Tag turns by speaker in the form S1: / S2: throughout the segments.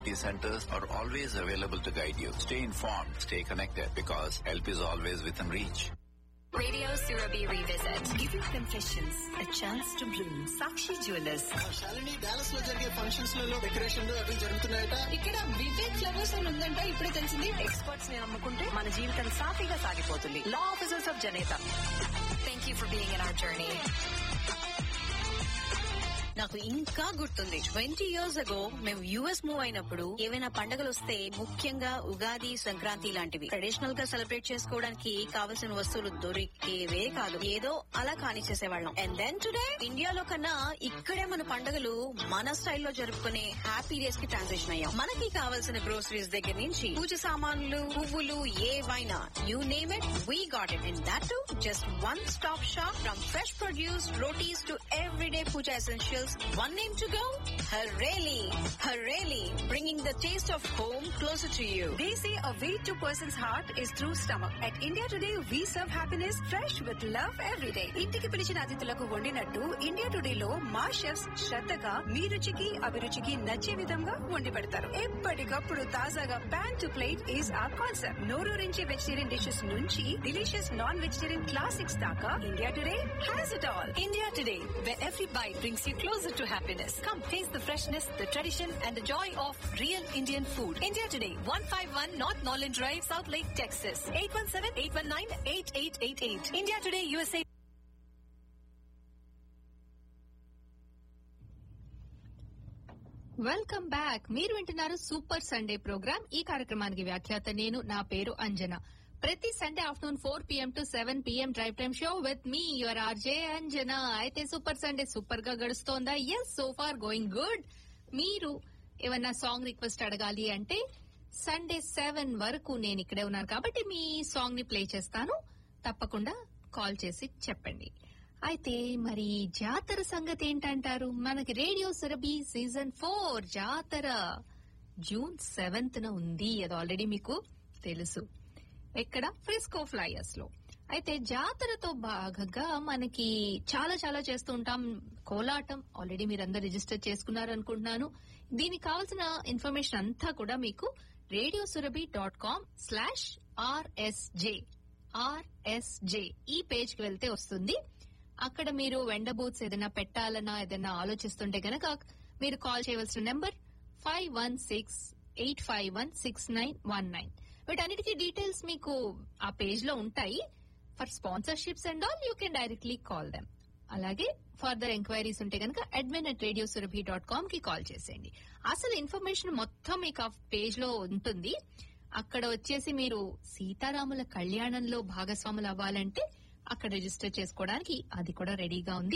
S1: These centers are always available to guide you. Stay informed, stay connected because help is always within reach.
S2: Radio Surabhi Revisit. Giving confessions a chance to bloom. Sakshi Jewelers.
S3: Shalini Dallas లో జరిగే functions లలో డెకరేషన్లు అవి జరుగుతున్నాయట
S2: ఇక్కడ Vivek flowers అని ఉందంట ఇప్పుడే తెలిసింది experts ని నమ్ముకుంటే మన జీవితం సాఫీగా సాగిపోతుంది లా ఆఫీసర్స్ ఆఫ్ జనేత thank you for being in our journey నాకు ఇంకా గుర్తుంది ట్వంటీ ఇయర్స్ అగో మేము యుఎస్ మూవ్ అయినప్పుడు ఏవైనా పండుగలు వస్తే ముఖ్యంగా ఉగాది సంక్రాంతి లాంటివి ట్రెడిషనల్ గా సెలబ్రేట్ చేసుకోవడానికి కావలసిన వస్తువులు దొరికేవే కాదు ఏదో అలా కాని చేసేవాళ్ళం అండ్ దెన్ టుడే ఇండియాలో కన్నా ఇక్కడే మన పండుగలు మన స్టైల్లో జరుపుకునే హ్యాపీ డేస్ కి ట్రాన్సిషన్ అయ్యాం మనకి కావాల్సిన గ్రోసరీస్ దగ్గర నుంచి పూజ సామాన్లు పువ్వులు ఏవైనా you name it we got it and that too just one stop shop from fresh produce rotis to everyday puja essentials. One name to go? Hareli. Hareli, bringing the taste of home closer to you.
S4: They say a way to person's heart is through stomach. At India Today, we serve happiness fresh with love every day. ఇంటికి పిలిచిన అతిథులకు వండినట్టు India today లో మా chefs శ్రద్ధగా మీ రుచికి అభిరుచికి నచ్చే విధంగా వండి పెడతారు ఎప్పటికప్పుడు తాజాగా pan to plate is a concept నోరూరించి వెజిటేరియన్ డిషెస్ నుంచి డిలీషియస్ నాన్ వెజిటేరియన్ క్లాసిక్స్ దాకా India Today has it all
S2: India Today, where every bite brings you closer to happiness. Come taste the freshness, the tradition, and the joy of real Indian food. India Today, 151 North Norland Drive, South Lake, Texas. 817-819-8888. India Today, USA.
S5: Welcome back మీరు వింటున్నారు super Sunday programme ఈ కార్యక్రమానికి వ్యాఖ్యాత నేను నా పేరు అంజన ప్రతి Sunday afternoon four PM to seven PM drive time show with me your RJ Anjana అయితే సూపర్ సండే సూపర్ గా గడుస్తోందా yes so far going good మీరు ఏమన్నా సాంగ్ రిక్వెస్ట్ అడగాలి అంటే సండే సెవెన్ వరకు నేను ఇక్కడే ఉన్నాను కాబట్టి మీ సాంగ్ ని ప్లే చేస్తాను తప్పకుండా కాల్ చేసి చెప్పండి అయితే మరి జాతర సంగతి ఏంటంటారు మనకి radio Surabhi season four Jatara June seventh న ఉంది అది ఆల్రెడీ మీకు తెలుసు ఎక్కడ ఫ్రిస్కో ఫ్లైయర్స్ లో అయితే జాతరతో భాగంగా మనకి చాలా చాలా చేస్తూ ఉంటాం కోలాటం ఆల్రెడీ మీరందరూ రిజిస్టర్ చేసుకున్నారు అనుకుంటున్నాను దీనికి కావాల్సిన ఇన్ఫర్మేషన్ అంతా కూడా మీకు radio Surabhi dot com slash RSJ RSJ ఈ పేజ్ కి వెళ్తే వస్తుంది అక్కడ మీరు వెండ బూత్స్ ఏదైనా పెట్టాలన్నా ఏదైనా ఆలోచిస్తుంటే గనక మీరు కాల్ చేయవలసిన number five one six eight five one six nine one nine వీటన్నిటికీ డీటెయిల్స్ మీకు ఆ పేజ్ లో ఉంటాయి for sponsorships and all you can directly call them అలాగే ఫర్దర్ ఎంక్వైరీస్ ఉంటే కనుక admin at radio Surabhi dot com కి కాల్ చేసేయండి అసలు ఇన్ఫర్మేషన్ మొత్తం మీకు ఆ పేజ్ లో ఉంటుంది అక్కడ వచ్చేసి మీరు సీతారాముల కళ్యాణంలో భాగస్వాములు అవ్వాలంటే అక్కడ రిజిస్టర్ చేసుకోవడానికి అది కూడా రెడీగా ఉంది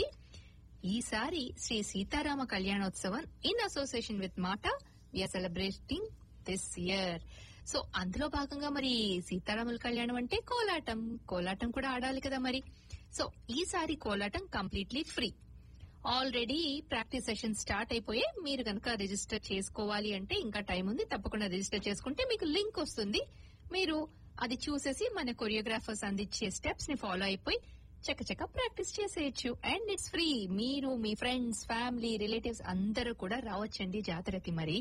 S5: ఈసారి Shri Sitarama Kalyanotsavam in association with MATA we're celebrating this year so అందులో భాగంగా మరి సీతారాముల కళ్యాణం అంటే కోలాటం కోలాటం కూడా ఆడాలి కదా మరి సో ఈసారి కోలాటం completely free already practice session start అయిపోయి మీరు కనుక రిజిస్టర్ చేసుకోవాలి అంటే ఇంకా టైం ఉంది తప్పకుండా రిజిస్టర్ చేసుకుంటే మీకు లింక్ వస్తుంది మీరు అది చూసేసి మన కొరియోగ్రాఫర్స్ అందించే స్టెప్స్ ని ఫాలో అయిపోయి చక్కచక్క ప్రాక్టీస్ చేసేయచ్చు అండ్ ఇట్స్ ఫ్రీ మీరు మీ ఫ్రెండ్స్ ఫ్యామిలీ రిలేటివ్స్ అందరూ కూడా రావచ్చండి జాతరకి మరి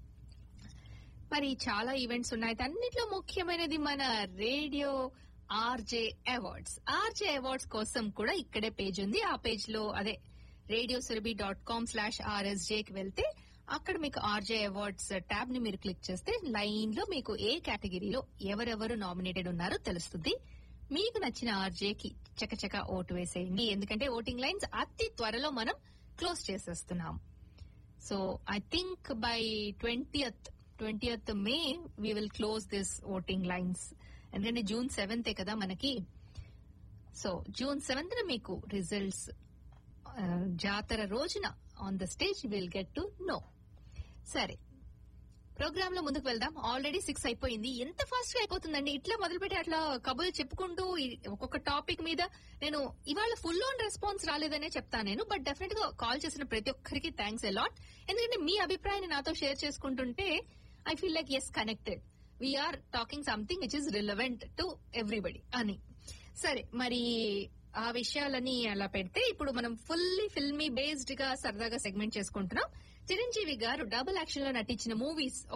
S5: మరి చాలా ఈవెంట్స్ ఉన్నాయి అన్నిట్లో ముఖ్యమైనది మన radio RJ awards RJ awards కోసం కూడా ఇక్కడే పేజ్ ఉంది ఆ పేజ్ లో అదే radio Surabhi dot com slash RSJ కి వెళ్తే అక్కడ మీకు ఆర్జే అవార్డ్స్ ట్యాబ్ ని మీరు క్లిక్ చేస్తే లైన్ లో మీకు ఏ కేటగిరీలో ఎవరెవరు నామినేటెడ్ ఉన్నారో తెలుస్తుంది మీకు నచ్చిన ఆర్జే కి చకచక ఓటు వేసేయండి ఎందుకంటే ఓటింగ్ లైన్స్ అతి త్వరలో మనం క్లోజ్ చేసేస్తున్నాం so I think by twentieth twentieth May we will close this voting lines ఎందుకంటే జూన్ సెవెంతే కదా మనకి సో జూన్ సెవెంత్ మీకు రిజల్ట్స్ జాతర రోజున on the stage will get to know సరే ప్రోగ్రామ్ లో ముందుకు వెళ్దాం ఆల్రెడీ సిక్స్ అయిపోయింది ఎంత ఫాస్ట్ గా అయిపోతుందండి ఇట్లా మొదలుపెట్టి అట్లా కబుర్లు చెప్పుకుంటూ ఈ- ఒక్కొక్క టాపిక్ మీద నేను ఇవాళ ఫుల్ ఆన్ రెస్పాన్స్ రాలేదనే చెప్తాను నేను బట్ డెఫినెట్ గా కాల్ చేసిన ప్రతి ఒక్కరికి థ్యాంక్స్ అలాట్ ఎందుకంటే మీ అభిప్రాయాన్ని నాతో షేర్ చేసుకుంటుంటే I feel like as connected we're talking something which is relevant to everybody అని సరే మరి ఆ విషయాలని అలా పెడితే ఇప్పుడు మనం ఫుల్లీ ఫిల్మీ బేస్డ్ గా సరదాగా సెగ్మెంట్ చేసుకుంటున్నాం చిరంజీవి గారు డబుల్ యాక్షన్ లో నటించిన మూవీస్